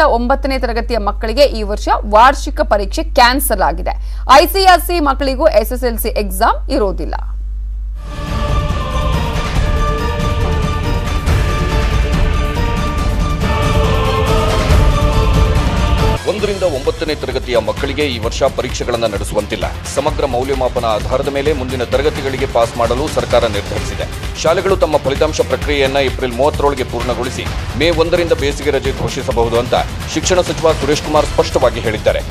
ಒಂದರಿಂದ ಒಂಬತ್ತನೇ ತರಗತಿಯ ಮಕ್ಕಳಿಗೆ ಈ ವರ್ಷ ವಾರ್ಷಿಕ ಪರೀಕ್ಷೆ ಕ್ಯಾನ್ಸಲ್ ಆಗಿದೆ ಐಸಿಎಸ್ಸಿ ಮಕ್ಕಳಿಗೂ ಎಸ್ಎಸ್ಎಲ್ಸಿ ಎಕ್ಸಾಮ್ ಇರೋದಿಲ್ಲ ಒಂದರಿಂದ ಒಂಬತ್ತನೇ ತರಗತಿಯ ಮಕ್ಕಳಿಗೆ ಈ ವರ್ಷ ಪರೀಕ್ಷೆಗಳನ್ನು ನಡೆಸುವಂತಿಲ್ಲ ಸಮಗ್ರ ಮೌಲ್ಯಮಾಪನ ಆಧಾರದ ಮೇಲೆ ಮುಂದಿನ ತರಗತಿಗಳಿಗೆ ಪಾಸ್ ಮಾಡಲು ಸರ್ಕಾರ ನಿರ್ಧರಿಸಿದೆ ಶಾಲೆಗಳು ತಮ್ಮ ಫಲಿತಾಂಶ ಪ್ರಕ್ರಿಯೆಯನ್ನ ಏಪ್ರಿಲ್ ಮೂವತ್ತರೊಳಗೆ ಪೂರ್ಣಗೊಳಿಸಿ ಮೇ ಒಂದರಿಂದ ಬೇಸಿಗೆ ರಜೆ ಘೋಷಿಸಬಹುದು ಅಂತ ಶಿಕ್ಷಣ ಸಚಿವ ಸುರೇಶ್ ಕುಮಾರ್ ಸ್ಪಷ್ಟವಾಗಿ ಹೇಳಿದ್ದಾರೆ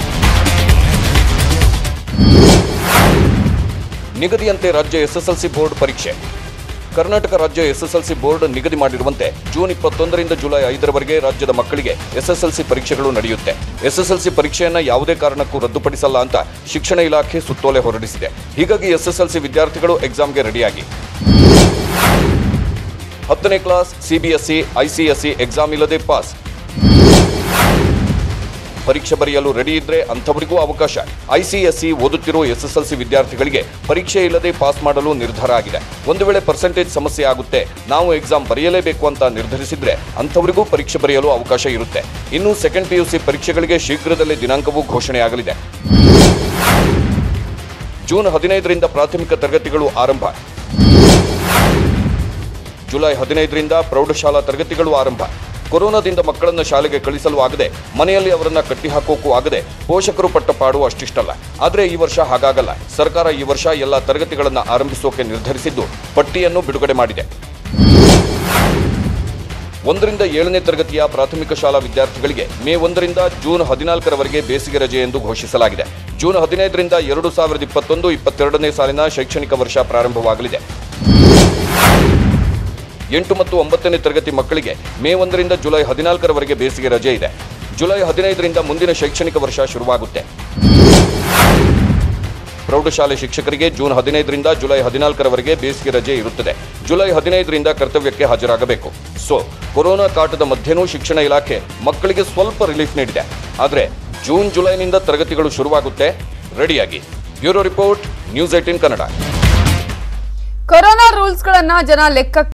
ನಿಗದಿಯಂತೆ ರಾಜ್ಯ ಎಸ್ಎಸ್ಎಲ್ಸಿ ಬೋರ್ಡ್ ಪರೀಕ್ಷೆ ಕರ್ನಾಟಕ ರಾಜ್ಯ ಎಸ್ಎಸ್ಎಲ್ಸಿ ಬೋರ್ಡ್ ನಿಗದಿ ಮಾಡಿರುವಂತೆ ಜೂನ್ ಇಪ್ಪತ್ತೊಂದರಿಂದ ಜುಲೈ ಐದರವರೆಗೆ ರಾಜ್ಯದ ಮಕ್ಕಳಿಗೆ ಎಸ್ಎಸ್ಎಲ್ಸಿ ಪರೀಕ್ಷೆಗಳು ನಡೆಯುತ್ತೆ ಎಸ್ಎಸ್ಎಲ್ಸಿ ಪರೀಕ್ಷೆಯನ್ನ ಯಾವುದೇ ಕಾರಣಕ್ಕೂ ರದ್ದುಪಡಿಸಲ್ಲ ಅಂತ ಶಿಕ್ಷಣ ಇಲಾಖೆ ಸುತ್ತೋಲೆ ಹೊರಡಿಸಿದೆ ಹೀಗಾಗಿ ಎಸ್ಎಸ್ಎಲ್ಸಿ ವಿದ್ಯಾರ್ಥಿಗಳು ಎಕ್ಸಾಮ್ಗೆ ರೆಡಿಯಾಗಿ ಹತ್ತನೇ ಕ್ಲಾಸ್ ಸಿಬಿಎಸ್ಇ ಐಸಿಎಸ್ಇ ಎಕ್ಸಾಮ್ ಇಲ್ಲದೆ ಪಾಸ್ ಪರೀಕ್ಷೆ ಬರೆಯಲು ರೆಡಿ ಇದ್ರೆ ಅಂಥವರಿಗೂ ಅವಕಾಶ ಐಸಿಎಸ್ಸಿ ಓದುತ್ತಿರೋ ಎಸ್ಎಸ್ಎಲ್ಸಿ ವಿದ್ಯಾರ್ಥಿಗಳಿಗೆ ಪರೀಕ್ಷೆ ಇಲ್ಲದೆ ಪಾಸ್ ಮಾಡಲು ನಿರ್ಧಾರ ಆಗಿದೆ ಒಂದು ವೇಳೆ ಪರ್ಸೆಂಟೇಜ್ ಸಮಸ್ಯೆ ಆಗುತ್ತೆ ನಾವು ಎಕ್ಸಾಮ್ ಬರೆಯಲೇಬೇಕು ಅಂತ ನಿರ್ಧರಿಸಿದ್ರೆ ಅಂಥವರಿಗೂ ಪರೀಕ್ಷೆ ಬರೆಯಲು ಅವಕಾಶ ಇರುತ್ತೆ ಇನ್ನು ಸೆಕೆಂಡ್ ಪಿಯುಸಿ ಪರೀಕ್ಷೆಗಳಿಗೆ ಶೀಘ್ರದಲ್ಲೇ ದಿನಾಂಕವೂ ಘೋಷಣೆಯಾಗಲಿದೆ ಜೂನ್ ಹದಿನೈದರಿಂದ ಪ್ರಾಥಮಿಕ ತರಗತಿಗಳು ಆರಂಭ ಜುಲೈ ಹದಿನೈದರಿಂದ ಪ್ರೌಢಶಾಲಾ ತರಗತಿಗಳು ಆರಂಭ ಕೊರೋನಾದಿಂದ ಮಕ್ಕಳನ್ನು ಶಾಲೆಗೆ ಕಳಿಸಲು ಆಗದೆ ಮನೆಯಲ್ಲಿ ಅವರನ್ನ ಕಟ್ಟಿಹಾಕೋಕ್ಕೂ ಆಗದೆ ಪೋಷಕರು ಪಟ್ಟ ಪಾಡು ಅಷ್ಟಿಷ್ಟಲ್ಲ ಆದರೆ ಈ ವರ್ಷ ಹಾಗಾಗಲ್ಲ ಸರ್ಕಾರ ಈ ವರ್ಷ ಎಲ್ಲ ತರಗತಿಗಳನ್ನು ಆರಂಭಿಸೋಕೆ ನಿರ್ಧರಿಸಿದ್ದು ಪಟ್ಟಿಯನ್ನು ಬಿಡುಗಡೆ ಮಾಡಿದೆ ಒಂದರಿಂದ ಏಳನೇ ತರಗತಿಯ ಪ್ರಾಥಮಿಕ ಶಾಲಾ ವಿದ್ಯಾರ್ಥಿಗಳಿಗೆ ಮೇ ಒಂದರಿಂದ ಜೂನ್ ಹದಿನಾಲ್ಕರವರೆಗೆ ಬೇಸಿಗೆ ರಜೆ ಎಂದು ಘೋಷಿಸಲಾಗಿದೆ ಜೂನ್ ಹದಿನೈದರಿಂದ ಎರಡು ಸಾವಿರದ ಇಪ್ಪತ್ತೊಂದು ಇಪ್ಪತ್ತೆರಡನೇ ಸಾಲಿನ ಶೈಕ್ಷಣಿಕ ವರ್ಷ ಪ್ರಾರಂಭವಾಗಲಿದೆ ಎಂಟು ಮತ್ತು ಒಂಬತ್ತನೇ ತರಗತಿ ಮಕ್ಕಳಿಗೆ ಮೇ ಒಂದರಿಂದ ಜುಲೈ ಹದಿನಾಲ್ಕರವರೆಗೆ ಬೇಸಿಗೆ ರಜೆ ಇದೆ ಜುಲೈ ಹದಿನೈದರಿಂದ ಮುಂದಿನ ಶೈಕ್ಷಣಿಕ ವರ್ಷ ಶುರುವಾಗುತ್ತೆ ಪ್ರೌಢಶಾಲೆ ಶಿಕ್ಷಕರಿಗೆ ಜೂನ್ ಹದಿನೈದರಿಂದ ಜುಲೈ ಹದಿನಾಲ್ಕರವರೆಗೆ ಬೇಸಿಗೆ ರಜೆ ಇರುತ್ತದೆ ಜುಲೈ ಹದಿನೈದರಿಂದ ಕರ್ತವ್ಯಕ್ಕೆ ಹಾಜರಾಗಬೇಕು ಸೊ ಕೊರೋನಾ ಕಾಟದ ಮಧ್ಯೆನೂ ಶಿಕ್ಷಣ ಇಲಾಖೆ ಮಕ್ಕಳಿಗೆ ಸ್ವಲ್ಪ ರಿಲೀಫ್ ನೀಡಿದೆ ಆದರೆ ಜೂನ್ ಜುಲೈನಿಂದ ತರಗತಿಗಳು ಶುರುವಾಗುತ್ತೆ ರೆಡಿಯಾಗಿ bureau report news eighteen Kannada corona ರೂಲ್ಸ್ಗಳನ್ನ ಜನ ಲೆಕ್ಕ